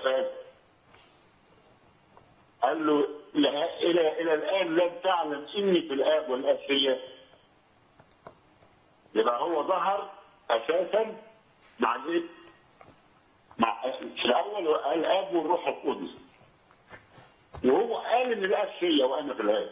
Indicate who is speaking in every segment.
Speaker 1: الآب قال له لا إلى إلى الآن لم تعلم إني في الآب والآب فيا يبقى هو ظهر أساسا مع الإيه؟ مع في الأول قال الآب والروح القدس وهو قال إن الآب فيا وأنا في الآب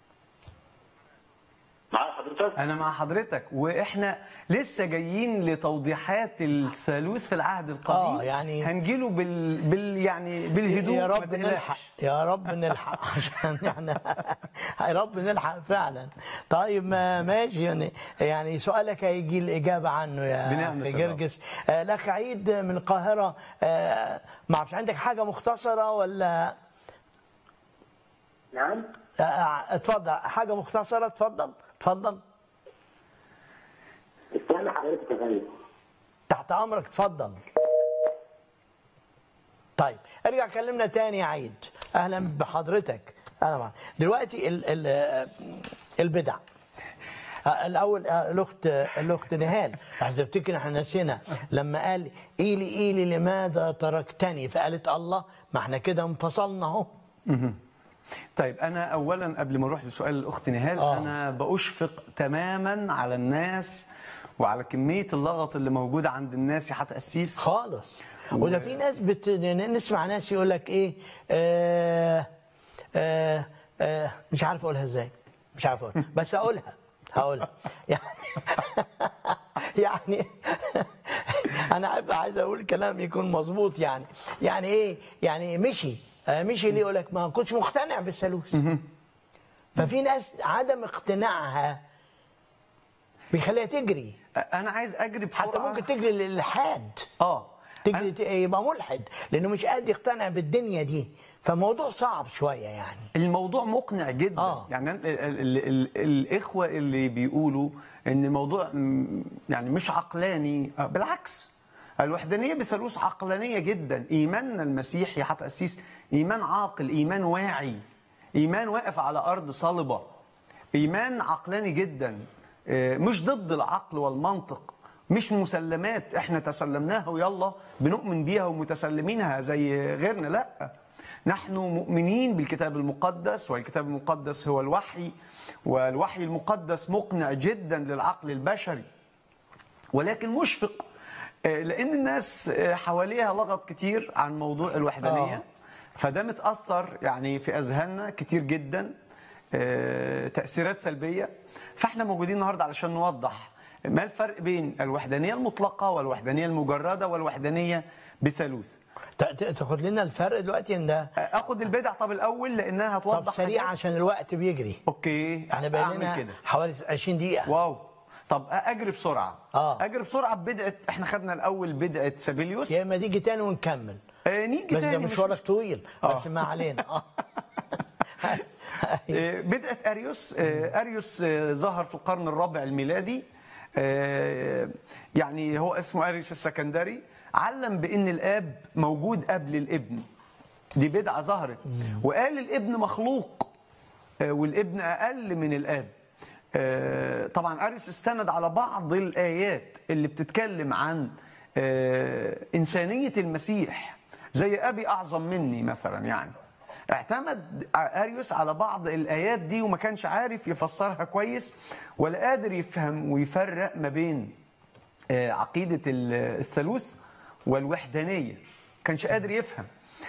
Speaker 1: معايا حضرتك؟
Speaker 2: انا مع حضرتك واحنا لسه جايين لتوضيحات الثالوث في العهد القديم
Speaker 3: آه، يعني-
Speaker 2: هنجيله بال, بال يعني بالهدوء
Speaker 3: يا
Speaker 2: ما
Speaker 3: رب
Speaker 2: تقلقش.
Speaker 3: نلحق يا رب نلحق عشان يعني يا رب نلحق فعلا طيب ما ماشي يعني يعني سؤالك هيجي الإجابة عنه يا
Speaker 2: بنعمة
Speaker 3: في
Speaker 2: الرب.
Speaker 3: جرجس آه، الأخ عيد من القاهرة آه، ما اعرفش عندك حاجة مختصرة ولا
Speaker 1: نعم
Speaker 3: آه، آه، اتفضل حاجة مختصرة اتفضل اتفضل
Speaker 1: استنى حضرتك يا فندم
Speaker 3: تحت امرك اتفضل طيب ارجع كلمنا تاني يا عيد اهلا بحضرتك اهلا معك. دلوقتي ال ال البدع آه، الاول آه، الاخت الاخت نهال راح تفتكر احنا نسينا لما قال ايلي ايلي لماذا تركتني فقالت الله ما احنا كده انفصلنا اهو
Speaker 2: طيب انا اولا قبل ما اروح لسؤال الاخت نهال
Speaker 3: آه.
Speaker 2: انا باشفق تماما على الناس وعلى كميه اللغط اللي موجوده عند الناس يا حتى قسيس
Speaker 3: خالص وده في ناس بت... نسمع ناس يقول لك ايه آه آه آه مش عارف اقولها ازاي مش عارف اقولها بس اقولها هقولها يعني يعني انا عايز عايز اقول كلام يكون مظبوط يعني يعني ايه يعني مشي آه مشي ليه يقول لك ما كنتش مقتنع بالثالوث ففي ناس عدم اقتناعها بيخليها تجري
Speaker 2: انا عايز اجري بسرعه
Speaker 3: حتى ممكن تجري للالحاد
Speaker 2: اه
Speaker 3: تجري ت- يبقى ملحد لانه مش قادر يقتنع بالدنيا دي فالموضوع صعب شويه يعني
Speaker 2: الموضوع مقنع جدا
Speaker 3: آه.
Speaker 2: يعني ال ال ال ال الاخوه اللي بيقولوا ان الموضوع م- يعني مش عقلاني آه، بالعكس الوحدانيه بثالوث عقلانيه جدا ايماننا المسيحي حتى اسيس ايمان عاقل ايمان واعي ايمان واقف على ارض صلبه ايمان عقلاني جدا آه، مش ضد العقل والمنطق مش مسلمات احنا تسلمناها ويلا بنؤمن بيها ومتسلمينها زي غيرنا لا نحن مؤمنين بالكتاب المقدس والكتاب المقدس هو الوحي والوحي المقدس مقنع جدا للعقل البشري ولكن مشفق آه، لان الناس آه، حواليها لغط كتير عن موضوع الوحدانيه
Speaker 3: آه.
Speaker 2: فده متاثر يعني في اذهاننا كتير جدا آه، تاثيرات سلبيه فاحنا موجودين النهارده علشان نوضح ما الفرق بين الوحدانيه المطلقه والوحدانيه المجرده والوحدانيه بثالوث
Speaker 3: ت- ت- تاخد لنا الفرق دلوقتي ان ده
Speaker 2: آه، اخد البدع طب الاول لانها
Speaker 3: طب
Speaker 2: هتوضح
Speaker 3: سريع
Speaker 2: حاجات.
Speaker 3: عشان الوقت بيجري
Speaker 2: اوكي
Speaker 3: احنا بقى
Speaker 2: أعمل
Speaker 3: لنا
Speaker 2: كده
Speaker 3: حوالي 20 دقيقه
Speaker 2: واو طب اجري بسرعه
Speaker 3: آه.
Speaker 2: اجري بسرعه ببدعه احنا خدنا الاول بدعه سابيليوس
Speaker 3: يا اما تيجي تاني ونكمل
Speaker 2: آه نيجي
Speaker 3: بس
Speaker 2: تاني
Speaker 3: ده
Speaker 2: مش
Speaker 3: مشوارك
Speaker 2: مشكلة.
Speaker 3: طويل بس ما علينا اه
Speaker 2: آه، بدعة أريوس آه، أريوس آه، ظهر في القرن الرابع الميلادي آه، يعني هو اسمه أريوس السكندري علم بأن الآب موجود قبل الابن دي بدعة ظهرت وقال الابن مخلوق آه، والابن أقل من الآب آه، طبعا أريوس استند على بعض الآيات اللي بتتكلم عن آه، إنسانية المسيح زي أبي أعظم مني مثلا يعني اعتمد اريوس على بعض الايات دي وما كانش عارف يفسرها كويس ولا قادر يفهم ويفرق ما بين آه، عقيده ال- الثالوث والوحدانيه كانش قادر يفهم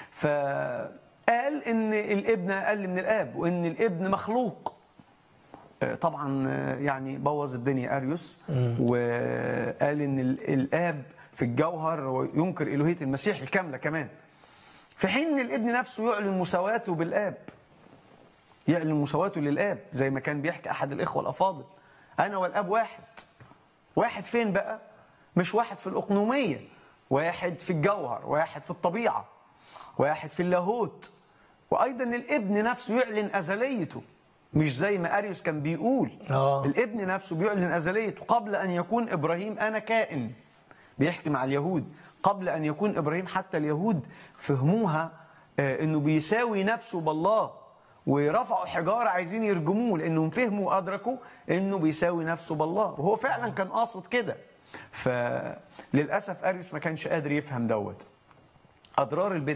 Speaker 2: فقال ان الابن اقل من الاب وان الابن مخلوق آه، طبعا آه، يعني بوظ الدنيا اريوس وقال ان ال- الاب في الجوهر وينكر الوهيه المسيح الكامله كمان في حين ان الابن نفسه يعلن مساواته بالاب يعلن مساواته للاب زي ما كان بيحكي احد الاخوه الافاضل انا والاب واحد واحد فين بقى مش واحد في الاقنوميه واحد في الجوهر واحد في الطبيعه واحد في اللاهوت وايضا الابن نفسه يعلن ازليته مش زي ما اريوس كان بيقول
Speaker 3: آه.
Speaker 2: الابن نفسه بيعلن ازليته قبل ان يكون ابراهيم انا كائن بيحكي مع اليهود قبل ان يكون ابراهيم حتى اليهود فهموها آه، انه بيساوي نفسه بالله ورفعوا حجاره عايزين يرجموه لانهم فهموا وادركوا انه بيساوي نفسه بالله وهو فعلا كان قاصد كده فللاسف اريوس ما كانش قادر يفهم دوت اضرار البدع